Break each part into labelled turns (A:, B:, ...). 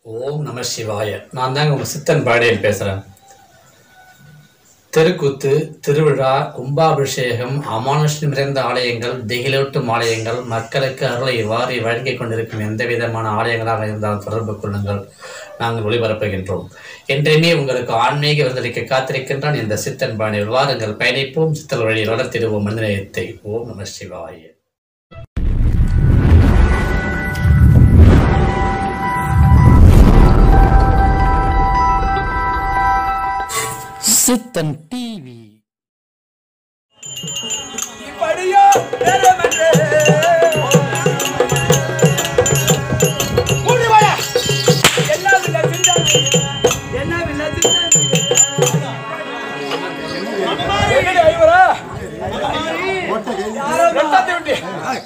A: ஓம் நம சிவாய நான் தாங்க உங்கள் சித்தன் பாடியன் பேசுகிறேன் தெருக்கூத்து திருவிழா கும்பாபிஷேகம் அமானுஷ்யம் நிறைந்த ஆலயங்கள் திகிலூட்டும் ஆலயங்கள் மக்களுக்கு அருளை வாரி வழங்கிக் கொண்டிருக்கும் எந்த விதமான ஆலயங்களாக இருந்தாலும் தொடர்பு கொள்ளுங்கள் நாங்கள் ஒளிபரப்புகின்றோம் என்றையுமே உங்களுக்கு ஆன்மீக விருந்தளிக்க காத்திருக்கின்றான் இந்த சித்தன் பாணியில் வாருங்கள் பயணிப்போம் சித்தல் வழியில் வளர்த்திடுவோம் மனிதநேயத்தை ஓம் நம சிவாய சித்தன் டிவி
B: இப்படியோ வேறமென்றே. மூடி வாயா. என்ன வில்ல சிந்தாமணி? என்ன வில்ல சிந்தாமணி? எங்கடி ஐவரா? ரத்தத்தை விட்டு.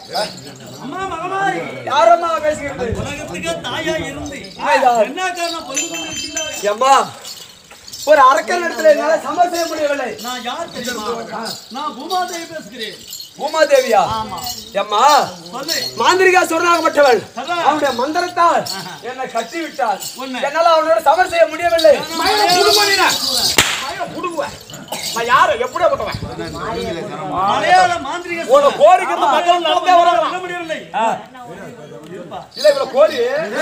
B: யாரம்மா பேசுகிறது?
C: உலகத்துக்கே தாயா இருந்து
B: உண்மைதான்.
C: என்ன காரணம் பொழுது கொண்டிருக்கின்றாய்
B: எம்மா, ஒரு அரக்கன் இடத்துல என்னால சமர் செய்ய முடியவில்லை
C: நான் யார் தெரியுமா நான் பூமாதேவி பேசுகிறேன்
B: பூமாதேவியா
C: ஆமா
B: எம்மா
C: சொல்லு
B: மாந்திரிகா சொர்ணாகப்பட்டவள்
C: அதான்.
B: அவனுடைய மந்திரத்தால் என்னை கட்டி விட்டாள்
C: உன்னை.
B: என்னால அவனோட சமர் செய்ய முடியவில்லை
C: மயிலை புடுங்குவா
B: யாரு எப்படியா போட்டவன்
C: மலையாள மாந்திரிக
B: உன கோரிக்கை இந்த மக்கள் நடந்தே வராங்க
C: சொல்ல முடியவில்லை
B: இல்ல இவ்வளவு கோரி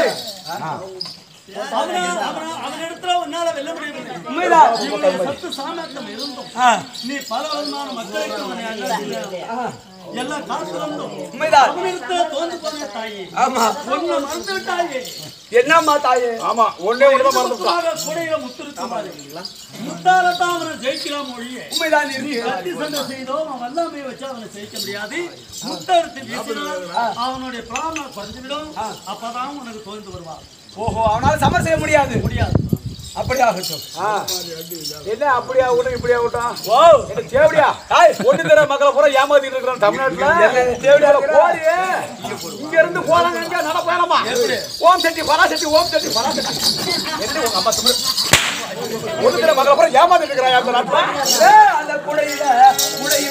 C: அவன அவன அவனிடத்துல உன்னால வெல்ல முடியவில்லை
B: உண்மைதான்
C: இவனுடைய சத்து சாமர்த்தியம் இருந்தும் நீ பல விதமான மக்களுக்கு அவனை அல்லாதில்லை. எல்லா காத்திருந்தும்
B: உண்மைதான்
C: அவனிடத்துல தோந்து போன தாயே
B: ஆமா
C: ஒன்னு மறந்து விட்டாயே
B: என்னம்மா தாயே ஆமா ஒன்னே ஒண்ணுதான் மறந்து
C: முத்தாக கூடையில முத்திருக்கும் பாரு. முத்தாலத்தான் அவனை ஜெயிக்கலாம் ஒழிய
B: உண்மைதான்
C: நீ
B: இருக்கு
C: கத்தி சண்டை செய்தோ அவன் வல்லாமையை வச்சு அவனை ஜெயிக்க முடியாது முத்தெடுத்து வீசினால் அவனுடைய பிராணம் குறைஞ்சுவிடும் அப்பதான் உனக்கு தோய்ந்து வருவான்
B: ஓஹோ அவனால சமர் செய்ய முடியாது
C: முடியாது
B: அப்படியா ஆகட்டும் என்ன அப்படியா விட்டும் இப்படியா விட்டோம் ஓ என்ன தேவடியா ஹாய் ஒண்ணு தர மக்களை பூரா ஏமாத்திட்டு இருக்கிறோம் தமிழ்நாட்டுல தேவடியா கோரி இங்க இருந்து போறாங்க எங்க நட போயலாமா ஓம் சக்தி பராசக்தி ஓம் சக்தி பராசக்தி என்ன உங்க அம்மா தமிழ் ஒண்ணு தர மக்களை பூரா ஏமாத்திட்டு இருக்கிறாங்க அந்த நாட்டுல அந்த குடையில குடையில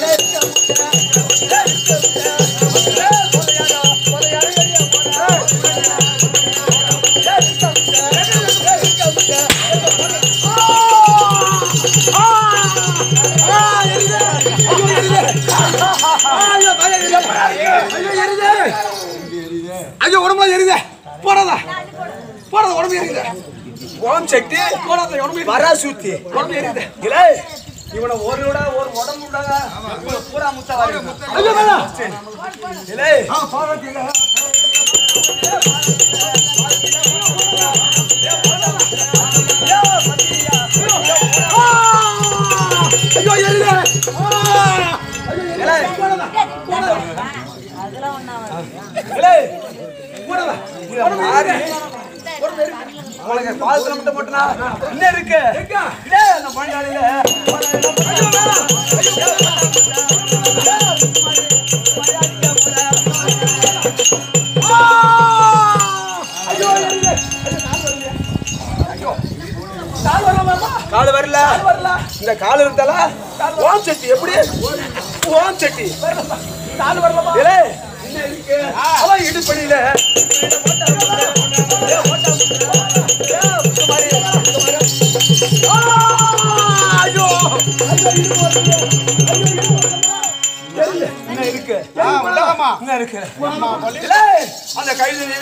B: ஐயோ உடம்புல எரியுதே போடாதா போடாத உடம்பு எரியுது ஓம் சக்தி போடாத உடம்பு வரா சூத்தி உடம்பு எரியுது இல்ல இவனை ஒரு விட ஒரு உடம்பு விடாத இவனை பூரா முத்தா ஐயோ வேணா இல்ல ஐயோ எரியுது இல்ல ஏய், போடாத. இத மாறி. உனக்கு பாதத்துல மட்டும் போட்டனா என்ன இருக்கு டேய், அந்த பண்டாளில கால் வரல இந்த கால் இருந்தால ஓம் சட்டி எப்படி ஓம் சட்டி கால் வரலமா அவன் இடுப்படியில ஐயோ என்ன இருக்கு என்ன இருக்கு இல்ல, அந்த கைதில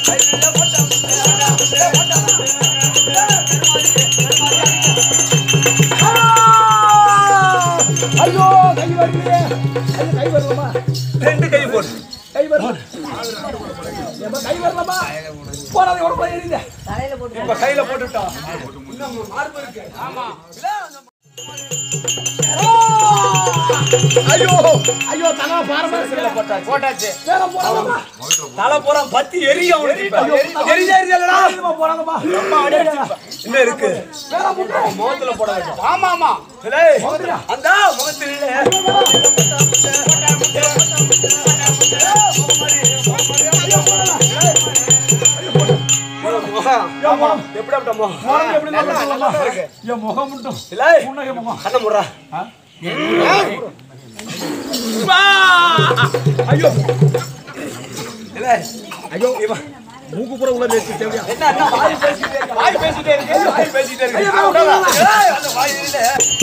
B: ஐயோ கை வருது கை வரலாமா ரெண்டு கை போடு கை வரலாம் நம்ம கை வரலாமா போடாத உடம்பு எரியுது இப்ப கையில போட்டுட்டோம் இன்னும் மார்பு இருக்கு ஆமா ஐயோ ஐயோ தலை பாரம்பரிய போட்டாச்சு போட்டாச்சு வேற போறாமா தலை போறா பத்தி எரியும் அவனுக்கு இப்ப. எரிஞ்சா எரியலடா போறாங்கப்பா என்ன இருக்கு வேற முட்டை முகத்துல போட வேண்டும் ஆமா ஆமா டேய் அந்த முகத்துல முகம் எப்படி அப்படி முகம் எப்படி நல்லா இருக்கு
D: என் முகம் மட்டும்
B: இல்ல
D: புன்னகை முகம்
B: கண்ண முறா ஐயோ இல்ல ஐயோ இவன் மூக்கு பூரா உள்ள பேசி தேவையா என்ன என்ன வாய் பேசிட்டே இருக்கு வாய் பேசிட்டே இருக்கு வாய் பேசிட்டே இருக்கு ஆ, விடாத. ஏய், அந்த வாயில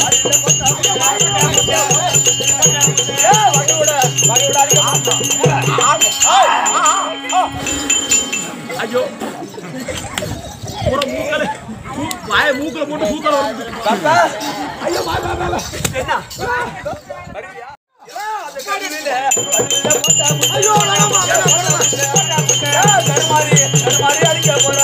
B: ஏய், வகை விட, வகை விட அடிக்க ஐயோ பூரா மூக்கல வாய மூக்கல போட்டு மூக்கல வருது தாத்தா ஐயோ வா வா வா என்ன வருவியா அந்த கடிவில ஐயோ வேணாமா கருமாரி கருமாரி அடிக்க போறா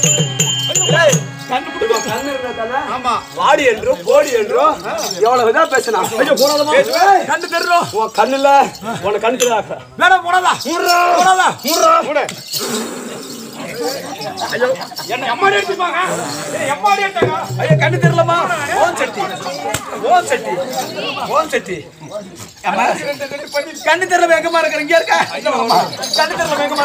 B: ஆமா வாடி என்றும் போடி என்றும் எவ்வளவுதான் பேசலாம் ஐயோ போடாதமா கண்ணு தெரியும் உன் கண்ணுல உன கண்ணு தெரியாத வேணா போடாதா மூடுறா போடாதா மூடுறா மூடு ஐயோ என்ன எம்மாடி அடிச்சுப்பாங்க எம்மாடி அடிச்சாங்க ஐயோ கண்ணு தெரியலமா ஓம் சட்டி ஓம் சட்டி ஓம் சட்டி அம்மா, கண்ணு தெரியல எங்கம்மா இருக்கிற இங்க இருக்க கண்ணு தெரியல எங்கம்மா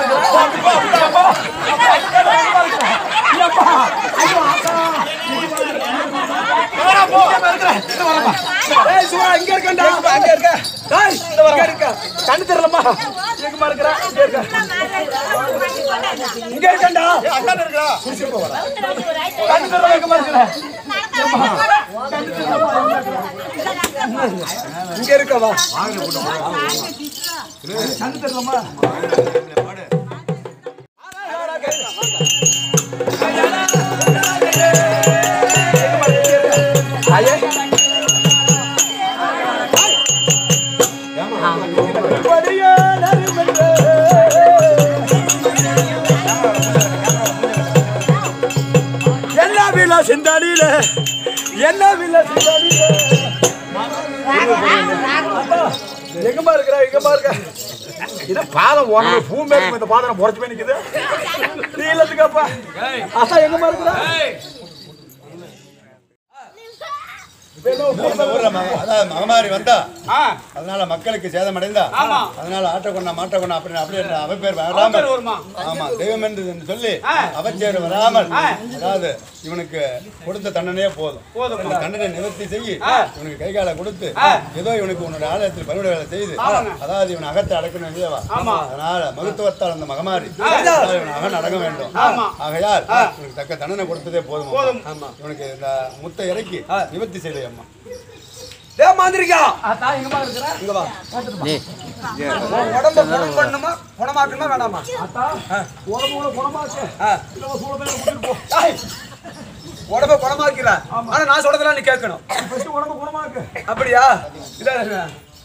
B: கண்ணு தெரியலமா எங்கம்மா இருக்கிற இங்க இருக்க இங்க இருக்கண்டா அண்ணன் இருக்கா கண்ணு தெரியல எங்கம்மா இருக்கிற இங்க இருக்கவா கண்ணு தெரியலமா ஐயே படியே நறுமணே. எல்லா வீலா சிந்தாடியில எல்லா வீலா சிந்தாடியில எங்கம்மா இருக்கிற எங்கம்மா இருக்க இது பாதம் உடனே பூ மேல இந்த பாதம் புறச்சு போய் நிக்குது நீ இல்லத்துக்கப்பா அதான் எங்கம்மா இருக்கிற
D: இந்த ஊர்ல மக- அதாவது மகமாரி வந்தா
B: ஆ,
D: அதனால மக்களுக்கு சேதம் அடைந்தா
B: ஆமா.
D: அதனால ஆட்டக்கொண்டா மாட்டக்கொண்டா அப்படின்னு அப்படி என்ற அவப்பேர்
B: அவப்பேர்
D: வராமல்
B: வருமா?
D: ஆமா தெய்வம் என்று என்று சொல்லி
B: ஆ.
D: அவச்சேர் வராமல்
B: ஆ.
D: அதாவது இவனுக்கு கொடுத்த தண்டனையே போதும்
B: போதும்.
D: இவன் தண்டனை நிவர்த்தி செய்யி
B: ஆ.
D: இவனுக்கு கை காலை கொடுத்து
B: ஆ.
D: ஏதோ இவனுக்கு உன்னுடைய ஆலயத்தில் பணிவிட வேலை செய்து
B: ஆமாங்க.
D: அதாவது இவன் அகத்தை அடக்கணும் இல்லையவா
B: ஆமா.
D: அதனால மருத்துவத்தால் அந்த மகமாரி அதனால இவன் அகன் அடங்க வேண்டும்
B: ஆமா.
D: ஆகையால் இவனுக்கு தக்க தண்டனை கொடுத்ததே போதும்
B: போதும்.
D: இவனுக்கு இந்த முத்தை இறக்கி நிவர்த்தி செய்தே அம்மா
B: டே மாந்திரிக்கா அதான் எங்கம்மா இருக்கிற இங்க வா உன் உடம்ப குணம் பண்ணணுமா குணமாக்கணுமா வேணாமா அத்தா உடம்பு குணமாக்கு இல்ல சூட பேர கூட்டிட்டு போ டேய் உடம்ப குணமாக்கிற ஆனா நான் சொல்றதெல்லாம் நீ கேட்கணும் ஃபர்ஸ்ட் உடம்ப குணமாக்கு அப்படியா இல்ல இல்ல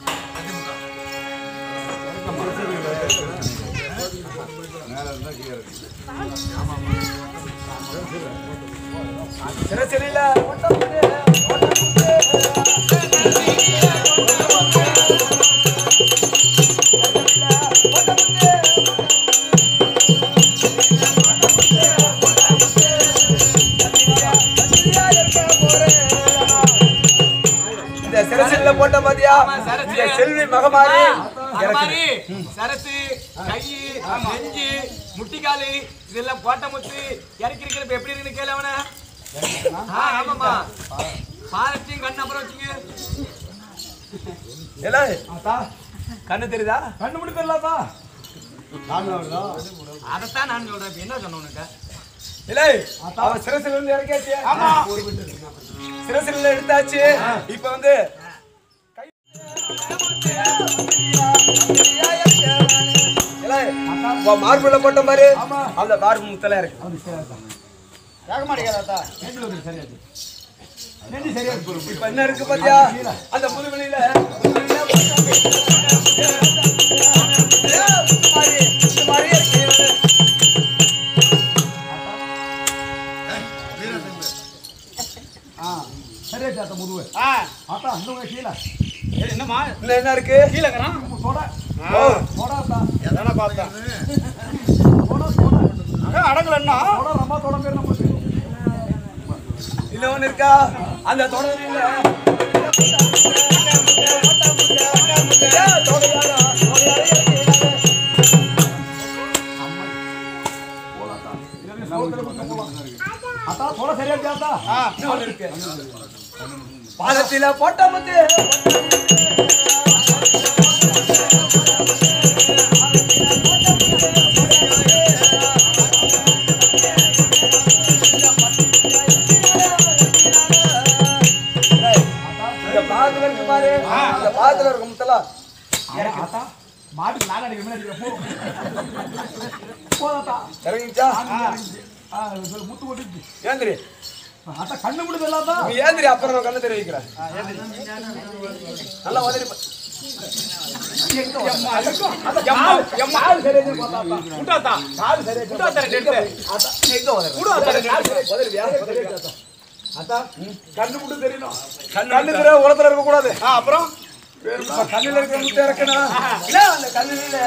B: சரி சரியில்ல ஓட்டம் பண்ணு, ஓட்டம் பண்ணு. இந்த சிரசில்ல போட்ட பாத்தியா இந்த செல்வி மகமாரி
E: மாதிரி சரசு கை நெஞ்சு முட்டிக்காலு இதெல்லாம் கோட்டை முத்து இறக்கி இருக்கிறப்ப எப்படி இருக்குன்னு கேளு அவன ஆ, ஆமாம்மா பாலத்தையும் கண்ணு அப்புறம் வச்சுங்க
B: இல்ல கண்ணு தெரியுதா கண்ணு மட்டும் தெரியலப்பா
E: அதைத்தான் நான் சொல்றேன் இப்ப என்ன சொன்ன உனக்கு
B: இல்ல அவன் சிரசில இருந்து இறக்கியாச்சு ஆமா சிரசில எடுத்தாச்சு இப்ப வந்து கை- இல்ல, உன் மார்புல போட்ட மாதிரி அந்த மார்பு முத்தல இருக்கு இப்ப என்ன இருக்கு பாத்தியா அந்த முதுகுலியில முதுகுலியில ஏய், முத்து மாதிரி, முத்து மாதிரியே இருக்கு
E: என்னம்மா
B: இன்னும் என்ன இருக்கு
E: கீழங்கிறான்
B: ஓ,
E: எதான பார்த்தேன் அடங்கலன்னா
B: இன்னும் ஒண்ணு இருக்கா அந்த தொடரில் பாதத்தில போட்ட முத்து ஆத்தா மாட்டுக்கு நாடு அடிக்கிற மாதிரி அடிக்கிற போ போதாத்தா
E: இறங்கிச்சா
B: ஆ சொல்லு முத்து கொட்டுச்சு
E: ஏந்திரி
B: ஆத்தா கண்ணு முடிது இல்லாதா
E: நீ ஏந்திரி அப்புறம் நான் கண்ணு தெரிவிக்கிறேன் நல்லா உதறி பா- எம்மா, எம்மா.
B: கால் சரியா பார்த்தாத்தா
E: விட்டாத்தா.
B: கால் சரியா
E: விட்டாத்தா, ரெண்டு எடுத்து.
B: ஆத்தா நீ எங்க உதறு
E: விடாத்தா, ரெண்டு எடுத்து.
B: உதறியா உதறியா ஆத்தா கண்ணு மட்டும் தெரியணும்
E: கண்ணு தெரிய உலகத்துல இருக்க கூடாது அப்புறம்
B: கண்ணுல இருக்கிற முட்டை இறக்கணும்
E: இல்ல அந்த கண்ணுல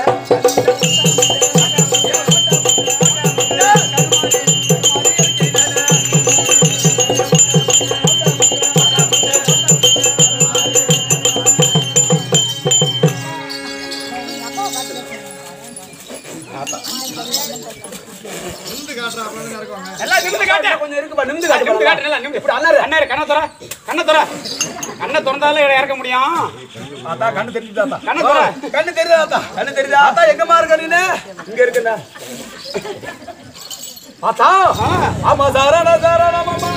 E: எல்லாம் நிமிந்து காட்டு
B: கொஞ்சம் இருக்குப்பா நிமிந்து
E: நிமிந்து காட்டு நல்லா நிமிந்து இப்படி அண்ணாரு அண்ணாரு கண்ணை துற கண்ணை துற கண்ணை திறந்தாலும் இதை இறக்க முடியும்
B: ஆத்தா கண்ணு தெரிஞ்சுதாத்தா
E: கண்ணை துற
B: கண்ணு தெரியுதா கண்ணு தெரியுதா ஆத்தா எங்கம்மா இருக்க நீனு இங்க இருக்குண்ணா ஆத்தா ஆமா சாரானா சாரானா மாமா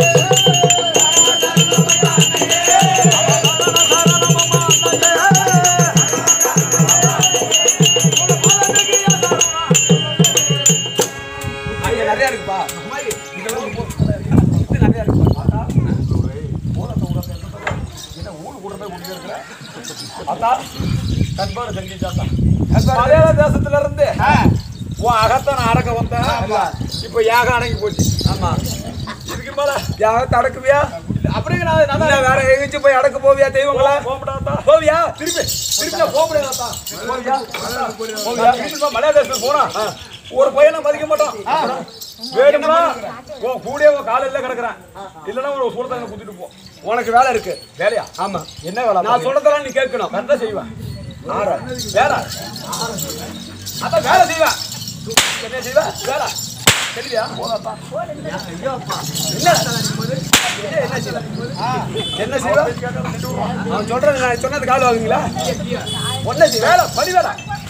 B: அங்க நிறைய இருக்குப்பா இதெல்லாம் இது நிறைய இருக்குப்பா ஆத்தா ஊரத்தை ஊரத்தை என்ன ஊரு கூட போய் குடிக்க இருக்கிற ஆத்தா கண்பாடு தெரிஞ்சுச்சாத்தா மலையாள தேசத்துல இருந்து உன் அகத்தை நான் அடக்க வந்தேன் இப்ப யாகம் அடங்கி போச்சு ஆமா இதுக்கு மேல யாகத்தை அடக்குவியா அப்படிங்க நான் நான் வேற எங்கேயும் போய் அடக்க போவியா தெய்வங்களா போவியா திருப்பி திருப்பி நான் போக முடியாதாத்தா போவியா போவியா திருப்பி மலையாள தேசத்துக்கு போனா ஒரு பையனை மதிக்க மாட்டான் வேணும்னா உன் கூட உன் காலையில கிடக்குறேன் இல்லைன்னா ஒரு சூழத்தை குத்திட்டு போ உனக்கு வேலை இருக்கு வேலையா ஆமா என்ன வேலை நான் சொல்றதெல்லாம் நீ கேட்கணும் கரெக்டா செய்வேன் ஆறா வேற அதான் வேலை செய்வேன் என்ன செய்வேன் வேலை தெரியா போதாப்பா என்ன என்ன செய்வேன் என்ன செய்வேன் அவன் சொல்றது நான் சொன்னது கால் வாங்குங்களா ஒன்ன செய்ய வேலை படி வேலை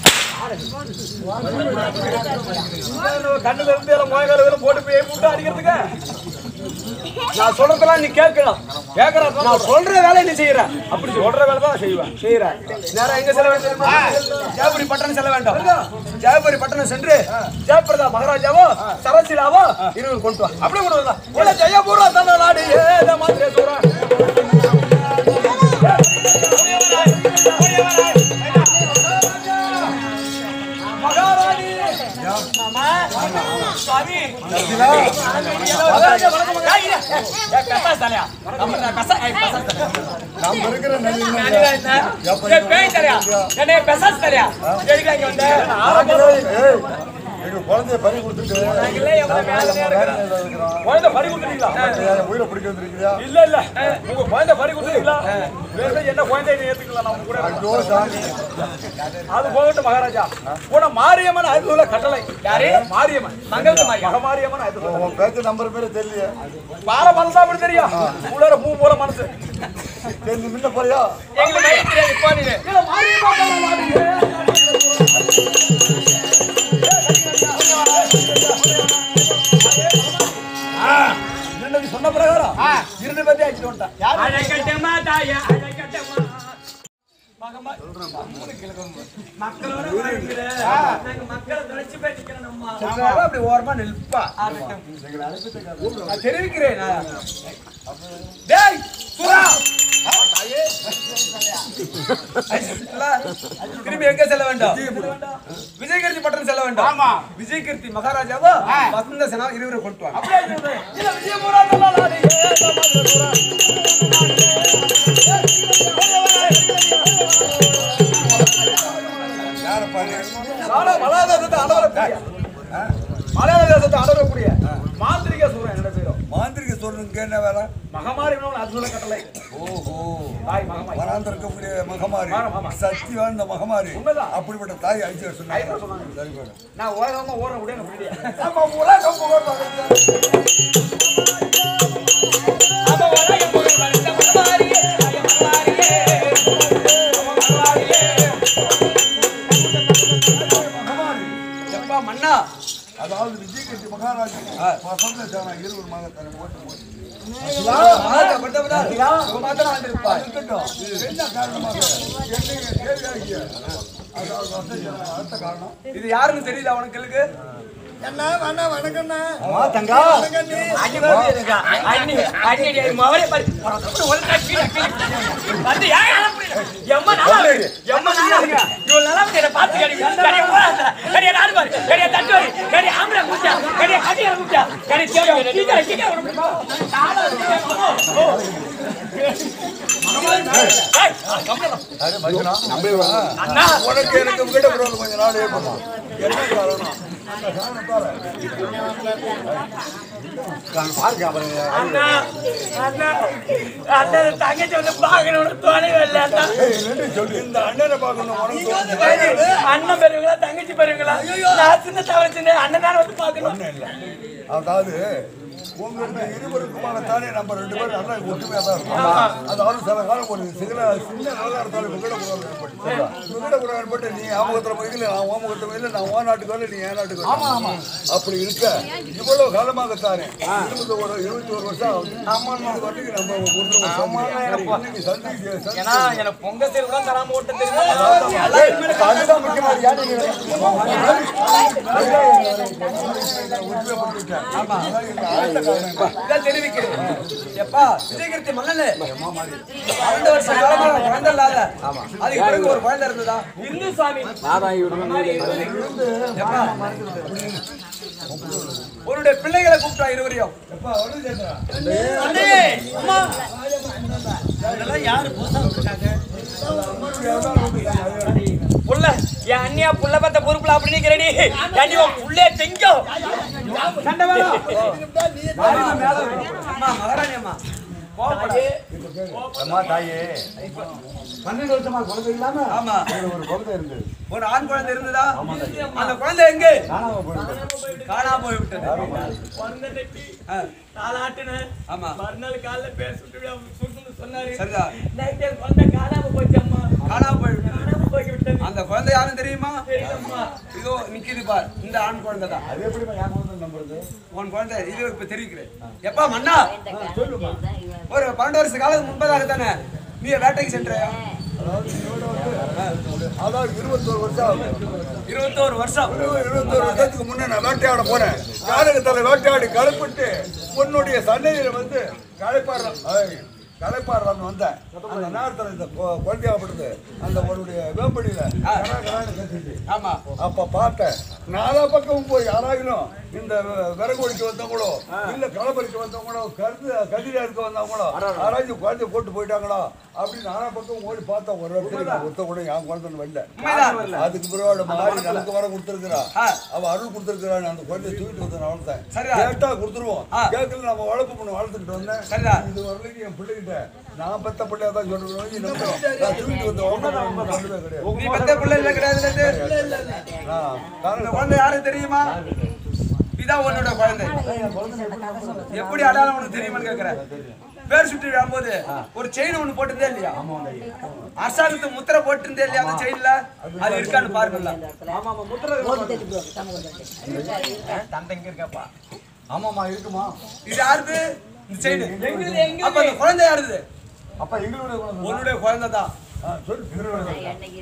B: கண்ணுல இருந்து எல்லாம் மோயக்கால போட்டு போய் முட்டை அடிக்கிறதுக்கு நான் சொல்றதெல்லாம் நீ கேட்கணும் கேட்கற நான் சொல்ற வேலை நீ செய்யற அப்படி சொல்ற வேலை தான் செய்வேன் செய்யற நேரம் எங்க செல்ல வேண்டும் தெரியுமா ஜெயபுரி பட்டணம் செல்ல வேண்டும் ஜெயபுரி பட்டணம் சென்று ஜெயபிரதா மகாராஜாவோ சரசிலாவோ இருவர் கொண்டு வா அப்படியே கொண்டு வரலாம் உள்ள ஜெயபுரா தமிழ்நாடு ஏத மாதிரி சொல்றேன் மகாராணி சுவாமி
D: நம்ம இருக்கிற நிலையில ஏய், எங்க குழந்தைய பறி கொடுத்துட்டு
B: குழந்தை பறி கொடுத்துட்டீங்களா
D: என் உயிரை பிடிக்க வந்திருக்கியா
B: இல்ல இல்ல உங்க குழந்தை பறி கொடுத்துட்டீங்களா வேற என்ன குழந்தை நீ ஏத்துக்கலாம் நான் உங்க கூட
D: ஐயோ சாமி
B: அது போகட்டும் மகாராஜா உன மாரியம்மன் அதுல கட்டளை யாரு மாரியம்மன் மங்கள மக மாரியம்மன் அது
D: உன் பேச்சு நம்பர் பேரு தெரியல
B: பார மனசா அப்படி தெரியும் உள்ளார பூ போல மனசு
D: தெரிஞ்சு முன்ன போறியா
E: எங்களுக்கு மையம் தெரியாது இப்போ நீங்க
B: இல்ல, மாரியம்மா போல மாரியம்மா. என்னது சொன்ன பிரகாரம் இருந்து பத்தி ஆச்சு வந்துட்டான்
E: அழைக்கட்டமா தாயா அழைக்கட்டமா மக்களோட வாழ்க்கையில நாங்க மக்களை தொலைச்சு பேசிக்கிறோம் நம்ம
B: சொல்றாரு, அப்படி ஓரமா நிற்பா நான் தெரிவிக்கிறேன் நான். டேய் சுரா இல்ல, திரும்பி எங்க செல்ல வேண்டும் விஜயகிருத்தி பட்டணம் செல்ல வேண்டும் ஆமா விஜயகிருத்தி மகாராஜாவோ வசந்த சேனா இருவரை கொண்டு வாங்க இல்ல, விஜயபுரா தமிழ்நாடு, ஏ, தமிழ்நாடு, சுரா.
D: யார பாரு
B: நாடா மலையாள தேசத்தை ஆடவரக்கூடிய மலையாள தேசத்தை ஆடவரக்கூடிய மாந்திரிக சூரன் என்னோட பேரும்
D: மாந்திரிக சொல்லுங்க என்ன வேலை
B: மகமாரி அது சொல்ல கட்டளை
D: ஓஹோ
B: தாய் மகமாரி
D: வராந்து இருக்கக்கூடிய மகமாரி
B: ஆமா, ஆமா.
D: சக்தி வாழ்ந்த மகமாரி
B: உண்மைதான்.
D: அப்படிப்பட்ட தாய் அழிச்சு சொன்னாங்க
B: ஐயர் சொன்னாங்க.
D: சரி மேடம்
B: நான் ஓரமா ஓரம் விட எனக்கு முடியல
D: நம்ம உலகம் புகழ்
B: எப்பா மன்னா
D: அதாவது விஜயகட்சி மகாராஜா
F: பசங்க சேனா இருவர் மகத்தான போட்டு போட்டு இருக்கட்டும். என்ன காரணமாக என்னைக்கு தேவையாகிய அதாவது வசதி அடுத்த காரணம்
B: இது யாருன்னு தெரியல உனக்கு இருக்கு
F: என்ன வேணா வணக்கம்ண்ணா
D: தங்கா
E: அண்ணி வந்து இருக்கா. அண்ணி, அண்ணி, நீ மவரே பாரு. உனக்கு ஒரு நாள் கீழே, கீழே. வந்து ஏன் அனுப்புறீங்க? எம்மா நல்லா இருக்கு. எம்மா நல்லா இருக்கு. இவ்வளவு நல்லா இருக்கு. என்னை பார்த்து கடி. கடியை போடாத. கடியை நாடு பாரு. கடியை தட்டு வை. கடியை ஆம்பளை கூப்பிட்டா. கடியை கட்டியை கூப்பிட்டா. கடியை தேவை. சீக்கிரம், சீக்கிரம் உனக்கு. நானும் சீக்கிரம். ஓ, ஓ. ஏய், கம்முனு. அண்ணா
F: உனக்கு எனக்கு விட விரோதம் கொஞ்ச நாள் ஏற்படும் என்ன காரணம் அந்த காரணத்தால
E: அண்ணா அண்ணா அண்ணன் தங்கச்சி வந்து பார்க்கணும்னு தோணவே இல்லை அண்ணா
F: ஏய், என்னடி சொல்லு இந்த அண்ணனை பார்க்கணும் உனக்கு தோணுது.
E: அண்ணன் பெரியவங்களா தங்கச்சி பெரியவங்களா நான் சின்ன தவிர சின்ன அண்ணன் தான் வந்து பார்க்கணும்
F: ஒண்ணும் இல்ல அதாவது உங்களுக்கு இருவருக்குமானத்தானே நம்ம ரெண்டு பேரும் நல்லா ஒற்றுமையா தான் இருக்கோம் அதாவது சில காலம் ஒரு சில சின்ன நல்லா இருந்தாலும் விகட குரல் ஏற்பட்டு விகட குரல் ஏற்பட்டு நீ ஆமுகத்துல மயில நான் ஓமுகத்துல மயில நான் ஓ நாட்டுக்கு வரல நீ ஏன் நாட்டுக்கு வரல அப்படி இருக்க இவ்வளவு காலமாகத்தானே இருபது ஒரு இருபத்தி ஒரு வருஷம் ஆகுது இது வரைக்கும் நம்ம ஒன்று வருஷம் இன்னைக்கு சந்தி
E: ஏன்னா எனக்கு பொங்க தேர்வு தான் தராம ஓட்ட தெரியும்
F: அதுதான் முக்கியமான யாரு உண்மைப்படுத்திட்டேன் ஆமா அடுத்த காரணம் இப்ப.
B: இதான் தெரிவிக்கிறேன் எப்பா விஜயகிருத்தி மன்னனே பன்னெண்டு வருஷம் காலமா நான் குழந்தை இல்லாத அதுக்கு பிறகு ஒரு குழந்தை இருந்ததா
E: இந்து சாமி
B: எப்பா உன்னுடைய பிள்ளைகளை கூப்பிட்டா இருவரையும்
F: எப்பா, வருது சேத்ரா.
E: அண்ணே அம்மா இதெல்லாம் யாரு புதுசா வந்திருக்காங்க புள்ள என் அண்ணியா புள்ள பார்த்த பொறுப்புல அப்படி நிக்கிறடி அண்ணி உன் புள்ளே தெங்கும்
B: சண்டை வேணாம் யாருங்க மேல அம்மா மகாராணி அம்மா கோவப்படாது
D: அம்மா தாயே
F: பன்னெண்டு வருஷமா குழந்தை இல்லாம
B: ஆமா
F: இதுல ஒரு குழந்தை இருந்தது
B: ஒரு ஆண் குழந்தை இருந்ததா அந்த குழந்தை எங்க
F: காணாம போயிடுது
B: காணாம போய் விட்டது
E: பிறந்த நெட்டி
B: ஆ,
E: தாளாட்டுன
B: ஆமா
E: மறுநாள் காலைல பேர் சுட்டு சுட்டு சொன்னாரு
B: சரிதான்
E: நைட்டு என் குழந்தை காணாம போச்சு அம்மா
B: காணாம போய் விட்டது
E: காணாம போய் விட்டது
B: அந்த குழந்தை யாரும் தெரியுமா
E: தெரியலம்மா
B: இதோ நிக்குது பார் இந்த ஆண் குழந்தை தான்
F: அது எப்படி என் குழந்தை நம்புறது
B: உன் குழந்தை இது இப்ப தெரிவிக்கிறேன் எப்பா மன்னா ஒரு பன்னெண்டு வருஷ காலத்துக்கு முன்பதாக தானே நீ வேட்டைக்கு சென்றையா
F: அதாவது இதோட வந்து அதாவது இருபத்தோரு வருஷம் ஆகுது
B: இருபத்தோரு வருஷம்
F: இருபத்தோரு வருஷத்துக்கு முன்னே நான் வேட்டையாட போனேன் ஜாதகத்தில் வேட்டையாடி களைப்பிட்டு உன்னுடைய சன்னதியில வந்து களைப்பாடுறான் ஏய், களைப்பாடுறான்னு வந்தேன் அந்த நேரத்தில் இந்த கொ- குழந்தையாகப்படுது அந்த உன்னுடைய வேம்படியில கரா கரான்னு கத்திச்சு.
B: ஆமா
F: அப்ப பார்த்தேன் நாலா பக்கமும் போய் யாராயிலும் இந்த வ- விறகு ஒடிக்க வந்தவங்களோ இல்ல களப்பறிக்க வந்தவங்களோ கருது கதிரா இருக்க வந்தவங்களோ யாராச்சும் குழந்தை போட்டு போயிட்டாங்களோ அப்படின்னு நாலா பக்கம் ஓடி பார்த்தா ஒரு இடத்துல ஒருத்த கூட என் குழந்தைன்னு வரல
B: உண்மைதான்
F: அதுக்கு பிறகு மாறி நமக்கு வர கொடுத்துருக்கிறா
B: ஆ.
F: அவ அருள் கொடுத்துருக்கிறான் அந்த குழந்தைய தூக்கிட்டு வந்து நான் வளர்த்தேன்
B: சரிதான்.
F: கேட்டா கொடுத்துருவோம்
B: ஆ.
F: கேட்கல நம்ம வளர்ப்பு பண்ண வளர்த்துக்கிட்டு வந்தேன்
B: சரிதான்.
F: இது வரலைக்கு என் பிள்ளைகிட்ட நான் பெத்த பிள்ளையா தான் சொல்றேன் நீ நம்புறோம். நான் தூக்கிட்டு வந்து வளர்த்தேன் கொண்டதே கிடையாது
B: நீ பெத்த பிள்ளை இல்ல கிடையாது
F: நான்
B: இந்த
F: காரணம்
B: குழந்தை யாரும் தெரியுமா இதான் உன்னோட குழந்தை எப்படி அடையாளம் உனக்கு தெரியுமான்னு கேக்குறேன் பேர் சுற்றி விடும்போது ஒரு செயின் ஒண்ணு போட்டிருந்தே இல்லையா அரசாங்கத்து முத்திரை போட்டிருந்தே இல்லையா அந்த செயின்ல அது இருக்கான்னு பாருங்கல்ல தந்தைங்க இருக்காப்பா
F: ஆமாமா இருக்குமா
B: இது யாருது இந்த செயின் அப்ப அந்த குழந்தை யாருது
F: அப்ப எங்களுடைய குழந்தை
B: உன்னுடைய குழந்தை தான்
F: ஆ, சொல்லு திருவிழா.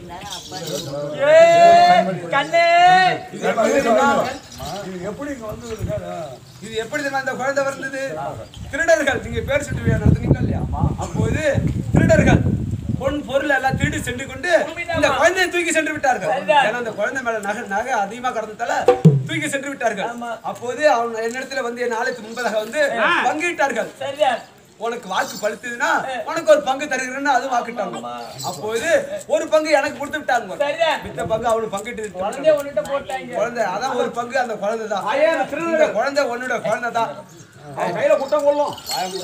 E: கண்ணே
F: இது எப்படி தெரியுமா? இது எப்படி இங்க வந்து இருக்காரு?
B: இது எப்படி தெரியுமா இந்த குழந்தை வந்தது திருடர்கள் நீங்க பேர் சுட்டு நடத்துனீங்க இல்லையா அப்போது திருடர்கள் பொன் பொருள் எல்லாம் திருடி சென்று கொண்டு இந்த குழந்தையை தூக்கி சென்று விட்டார்கள் ஏன்னா அந்த குழந்தை மேல நகை நகை அதிகமா கடந்ததால தூக்கி சென்று விட்டார்கள் அப்போது அவங்க என்னிடத்துல வந்து என் நாளைக்கு முன்பதாக வந்து பங்கிட்டார்கள்
E: சரியா
B: உனக்கு வாக்கு பழுத்ததுன்னா உனக்கு ஒரு பங்கு தருகிறேன்னு அது வாக்குட்டாங்க அப்போது ஒரு பங்கு எனக்கு கொடுத்து விட்டாங்க
E: சரியா
B: மித்த பங்கு அவனுக்கு பங்கிட்டு
E: குழந்தைய உன்கிட்ட போட்டாங்க
B: குழந்தை அதான் ஒரு பங்கு அந்த குழந்தை தான் இந்த குழந்தை உன்னோட குழந்தை தான்
F: அவன் கையில குட்டம் கொள்ளும்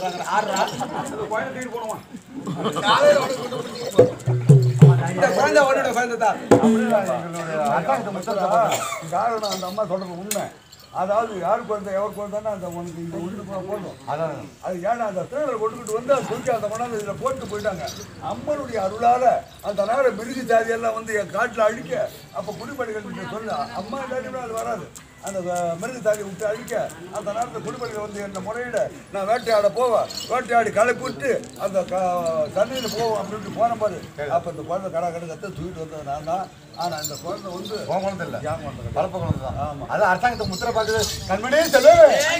B: இந்த குழந்தை உன்னோட குழந்தை தான்
F: அக்காவுக்கு மொத்தம் காரணம் அந்த அம்மா சொல்றது உண்மை அதாவது யார் குழந்தை எவர் குழந்தைன்னா அந்த உனக்கு இந்த உள்ள போதும் அதான் அது ஏன்னா அந்த திருடரை கொண்டுகிட்டு வந்து அதை தூக்கி அந்த கொண்டாந்து இதில் போட்டு போயிட்டாங்க அம்மனுடைய அருளால அந்த நேரம் மிருக ஜாதியெல்லாம் வந்து என் காட்டில் அழிக்க அப்போ குடிமணிகள் கிட்ட சொல்ல அம்மா இல்லாட்டினா அது வராது அந்த அஹ், மிருகத்தாலி விட்டு அழிக்க அந்த நேரத்தில் குடிமக்கள் வந்து என்ன முறையிட நான் வேட்டையாட போவேன் வேட்டையாடி கிளப்பி விட்டு அந்த க தண்ணியில் போவோம் அப்படின்ட்டு போன பாரு அப்போ இந்த குழந்தை கடை கடை கற்று தூக்கிட்டு வந்தது நான் தான் ஆனால் இந்த குழந்தை வந்து
D: உன் குழந்தை இல்ல.
F: என் குழந்தை கிடையாது.
D: பரப்ப குழந்தை தான். அது அரசாங்கத்தை முத்திரை பார்க்குது. கண்மணி செல்லு.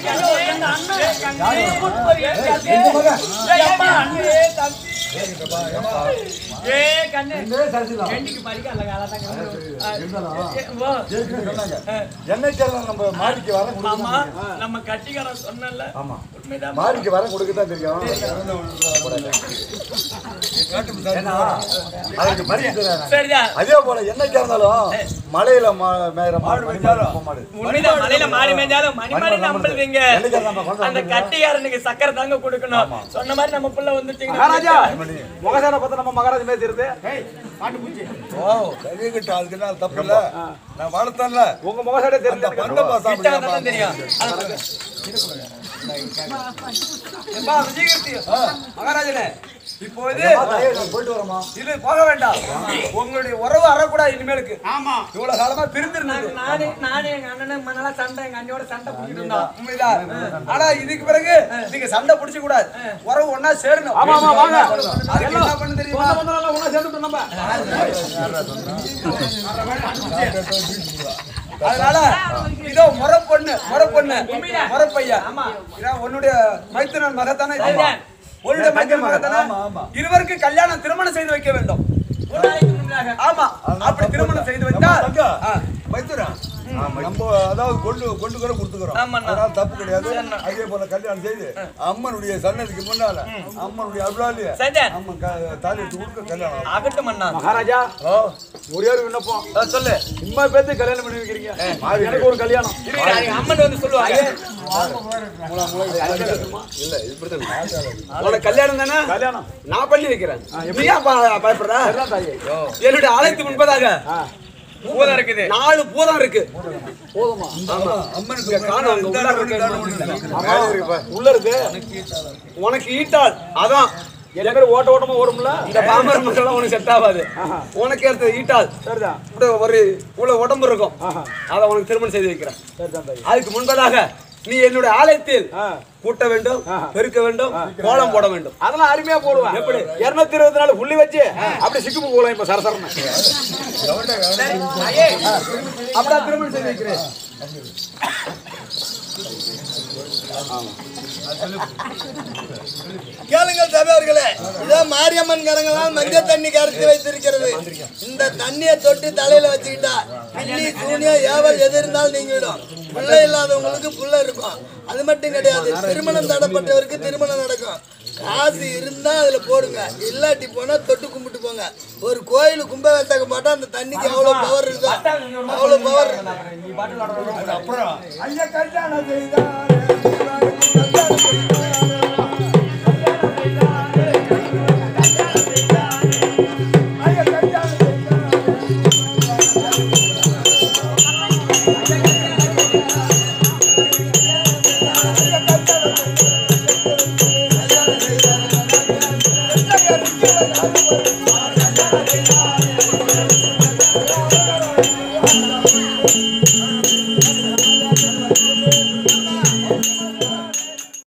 E: ஏ கண்ணு ரெண்டுக்கு படிக்க அல்ல
D: ஏற்கனவே சொன்னாங்க. என்னை சேர்ந்தவங்க நம்ம மாடிக்கு வர
E: மாமா நம்ம கட்டிக்காரன் சொன்னல
D: ஆமா
E: உண்மைதான்
D: மாடிக்கு வர கொடுக்க தான் தெரியும் ஏன்னா, அதுக்கு மரியாதை தராங்க.
E: சரியா
D: அதே போல என்னைக்கா இருந்தாலும் மலையில மா- மேயிற மாடு மேய்ச்சாலும் அப்ப மாடு
E: உண்மைதான் மலையில மாறி மேஞ்சாலும் மணி மாதிரி நம்புறீங்க
D: என்னைக்கா நம்ம கொண்டு
E: அந்த
D: வந்தோம்
E: கட்டிக்காரனுக்கு சக்கரை தாங்க கொடுக்கணும் சொன்ன மாதிரி நம்ம புள்ள
B: மகாராஜா
E: வந்துட்டீங்க
B: முகசான பார்த்தா நம்ம மகாராஜா பேசிருது
F: ஓ கழுவிக்கிட்ட அதுக்கு என்ன தப்பு இல்லை நான் வளர்த்தேன்ல
B: உங்க முகசாடே
F: அந்த
B: தெரிஞ்சு
F: பந்த பாசம்
E: கிட்ட வந்தா தான் தெரியும்
B: எப்பா, விஜயகீர்த்தி. மகாராஜனே இப்போது
D: போயிட்டு வரோமா
B: இது போக வேண்டாம் உங்களுடைய உறவு அறக்கூடாது இனிமேலுக்கு ஆமா இவ்வளவு காலமா பிரிந்திருந்தது
E: நானே நானே எங்க அண்ணனும் மணலா சண்டை எங்க அண்ணியோட சண்டை பிடிச்சிட்டு இருந்தோம்
B: உண்மைதான் ஆனா இதுக்கு பிறகு நீங்க சண்டை பிடிச்சு கூடாது உறவு ஒண்ணா சேரணும் ஆமா ஆமா வாங்க அதுக்கு என்ன பண்ணு தெரியுமா ஒண்ணா சேர்ந்துட்டு நம்ம அதனால இதோ முறை பொண்ணு முறை பொண்ணு முறை பையன் ஆமா உன்னுடைய மைத்துனன் மகத்தானே உன்னுடைய மைத்துனன் மகத்தானே இருவருக்கு கல்யாணம் திருமணம் செய்து வைக்க வேண்டும்
E: ஒரு நாளைக்கு முன்னதாக
B: ஆமா அப்படி திருமணம் செய்து வைத்தால்
F: தங்கா
B: ஆ.
F: வைத்துறேன் நம்ம அதாவது கொண்டு கொண்டு கூட கொடுத்துக்கிறோம்
E: ஆமாண்ணா.
F: அதனால தப்பு கிடையாது அதே போல கல்யாணம் செய்து அம்மனுடைய சன்னதிக்கு முன்னால அம்மனுடைய அருளாலிய
E: சரியா?
F: அம்மன் க- தாலி எடுத்து கொடுக்க கல்யாணம்
E: ஆகட்டும் அண்ணா
B: மகாராஜா ஒரே ஒரு விண்ணப்பம் சொல்லு இம்மா பேத்து கல்யாணம் பண்ணி வைக்கிறீங்க எனக்கு ஒரு கல்யாணம்
E: இருங்க, அதுக்கு அம்மன் வந்து சொல்லுவாங்க
F: இல்ல இப்படிதான்
B: உனக்கு கல்யாணம் தானே கல்யாணம் நான் பண்ணி வைக்கிறேன் நீ ஏன் பா- பயப்படுற என்னுடைய ஆலயத்துக்கு முன்பதாக பூதம் இருக்குது நாலு பூதம் இருக்கு
F: அம்மனுக்கு
B: இங்க காணும், அங்க
F: இந்தாண்ட
B: உள்ள
F: ஒண்ணு, இந்தாண்ட ஒண்ணு இருக்கு.
D: மேலே இருக்குப்பா
B: உள்ள இருக்கு உனக்கு ஈட்டாள் அதான் எல்லா பேரும் ஓட்ட ஓட்டமா ஓடும்ல இந்த பாமர மக்கள் உனக்கு செட் ஆகாது உனக்கு ஏற்ற ஈட்டாள் சரிதான் ஒரு இவ்வளவு உடம்பு இருக்கும் அதை உனக்கு திருமணம் செய்து வைக்கிறேன் அதுக்கு முன்பதாக நீ என்னுடைய ஆலயத்தில் கூட்ட வேண்டும் பெருக்க வேண்டும் கோலம் போட வேண்டும் அதெல்லாம் அருமையா போடுவேன் எப்படி இருநூத்தி இருபத்தி நாலு புள்ளி வச்சு அப்படி சிக்குப்பு போலாம் இப்ப சரசரன்னு அப்படியே திருமணம் செய்து வைக்கிறேன்
G: கேளுங்கள் சபையர்களே இதோ மாரியம்மன் கரங்களால் மஞ்சள் தண்ணி கரைத்து வைத்திருக்கிறது இந்த தண்ணியை தொட்டு தலையில வச்சுக்கிட்டா பில்லி சூனியம் ஏவல் எது இருந்தாலும் நீங்கிடும் பிள்ளை இல்லாதவங்களுக்கு புள்ள இருக்கும் அது மட்டும் கிடையாது திருமணம் தடப்பட்டவருக்கு திருமணம் நடக்கும் காசு இருந்தா அதுல போடுங்க இல்லாட்டி போனா தொட்டு கும்பிட்டு போங்க ஒரு கோயில் கும்பகத்தக்க மாட்டா அந்த தண்ணிக்கு அவ்வளவு பவர் இருக்கும் அவ்வளவு பவர்
F: அப்புறம்
B: ஐயா கல்யாணம் செய்தாரே கல்யாணம்
G: ஆ